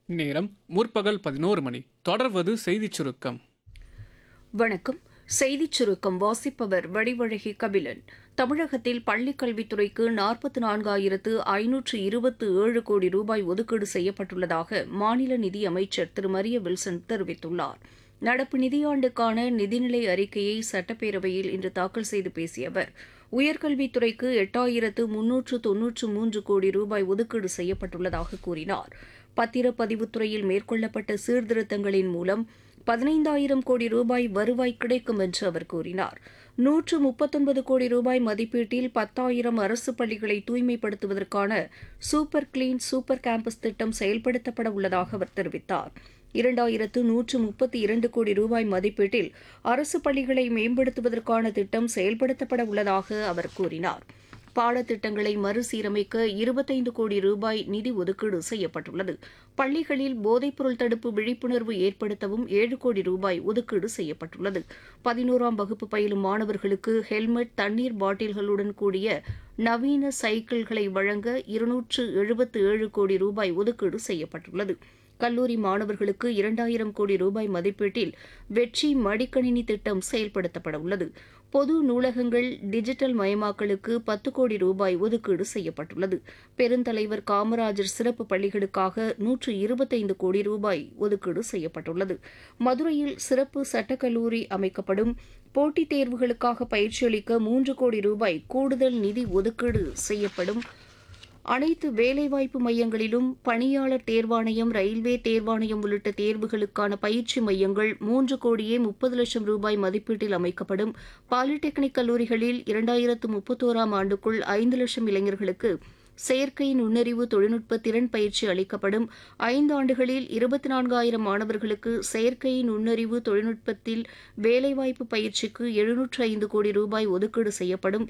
நேரம் முற்பகல் பதினோரு மணி தொடர்வது செய்திச் சுருக்கம் வணக்கம் செய்திச் சுருக்கம் வாசிப்பவர் வடிவழகி கபிலன் தமிழகத்தில் பள்ளிக் கல்வித்துறைக்கு நாற்பத்தி நான்காயிரத்து ஐநூற்று இருபத்து ஏழு கோடி ரூபாய் ஒதுக்கீடு செய்யப்பட்டுள்ளதாக மாநில நிதி அமைச்சர் திரு மரிய வில்சன் தெரிவித்துள்ளார் நடப்பு நிதியாண்டுக்கான நிதிநிலை அறிக்கையை சட்டப்பேரவையில் இன்று தாக்கல் செய்து பேசிய அவர் உயர்கல்வித்துறைக்கு எட்டாயிரத்து முன்னூற்று தொன்னூற்று மூன்று கோடி ரூபாய் ஒதுக்கீடு செய்யப்பட்டுள்ளதாக கூறினார் பத்திரப்பதிவுத்துறையில் மேற்கொள்ளப்பட்ட சீர்திருத்தங்களின் மூலம் பதினைந்தாயிரம் கோடி ரூபாய் வருவாய் கிடைக்கும் என்று அவர் கூறினார் நூற்று முப்பத்தொன்பது கோடி ரூபாய் மதிப்பீட்டில் பத்தாயிரம் அரசு பள்ளிகளை தூய்மைப்படுத்துவதற்கான சூப்பர் கிளீன் சூப்பர் கேம்பஸ் திட்டம் செயல்படுத்தப்பட உள்ளதாக அவர் தெரிவித்தார் இரண்டாயிரத்து நூற்று முப்பத்தி இரண்டு கோடி ரூபாய் மதிப்பீட்டில் அரசு பள்ளிகளை மேம்படுத்துவதற்கான திட்டம் செயல்படுத்தப்பட உள்ளதாக அவர் கூறினார் பாடத்திட்டங்களை மறுசீரமைக்க இருபத்தைந்து கோடி ரூபாய் நிதி ஒதுக்கீடு செய்யப்பட்டுள்ளது பள்ளிகளில் போதைப்பொருள் தடுப்பு விழிப்புணர்வு ஏற்படுத்தவும் ஏழு கோடி ரூபாய் ஒதுக்கீடு செய்யப்பட்டுள்ளது பதினோராம் வகுப்பு பயிலும் மாணவர்களுக்கு ஹெல்மெட் தண்ணீர் பாட்டில்களுடன் கூடிய நவீன சைக்கிள்களை வழங்க இருநூற்று எழுபத்து ஏழு கோடி ரூபாய் ஒதுக்கீடு செய்யப்பட்டுள்ளது கல்லூரி மாணவர்களுக்கு இரண்டாயிரம் கோடி ரூபாய் மதிப்பீட்டில் வெற்றி மடிக்கணினி திட்டம் செயல்படுத்தப்பட உள்ளது பொது நூலகங்கள் டிஜிட்டல் மயமாக்கலுக்கு பத்து கோடி ரூபாய் ஒதுக்கீடு செய்யப்பட்டுள்ளது பெருந்தலைவர் காமராஜர் சிறப்பு பள்ளிகளுக்காக நூற்று இருபத்தைந்து கோடி ரூபாய் ஒதுக்கீடு செய்யப்பட்டுள்ளது மதுரையில் சிறப்பு சட்டக்கல்லூரி அமைக்கப்படும் போட்டித் தேர்வுகளுக்காக பயிற்சியளிக்க மூன்று கோடி ரூபாய் கூடுதல் நிதி ஒதுக்கீடு செய்யப்படும் அனைத்து வேலைவாய்ப்பு மையங்களிலும் பணியாளர் தேர்வாணையம் ரயில்வே தேர்வாணையம் உள்ளிட்ட தேர்வுகளுக்கான பயிற்சி மையங்கள் மூன்று கோடியே முப்பது லட்சம் ரூபாய் மதிப்பீட்டில் அமைக்கப்படும் பாலிடெக்னிக் கல்லூரிகளில் இரண்டாயிரத்து முப்பத்தோராம் ஆண்டுக்குள் ஐந்து லட்சம் இளைஞர்களுக்கு செயற்கை நுண்ணறிவு தொழில்நுட்ப திறன் பயிற்சி அளிக்கப்படும் ஐந்து ஆண்டுகளில் இருபத்தி நான்காயிரம் மாணவர்களுக்கு செயற்கை நுண்ணறிவு தொழில்நுட்பத்தில் வேலைவாய்ப்பு பயிற்சிக்கு எழுநூற்று ஐந்து கோடி ரூபாய் ஒதுக்கீடு செய்யப்படும்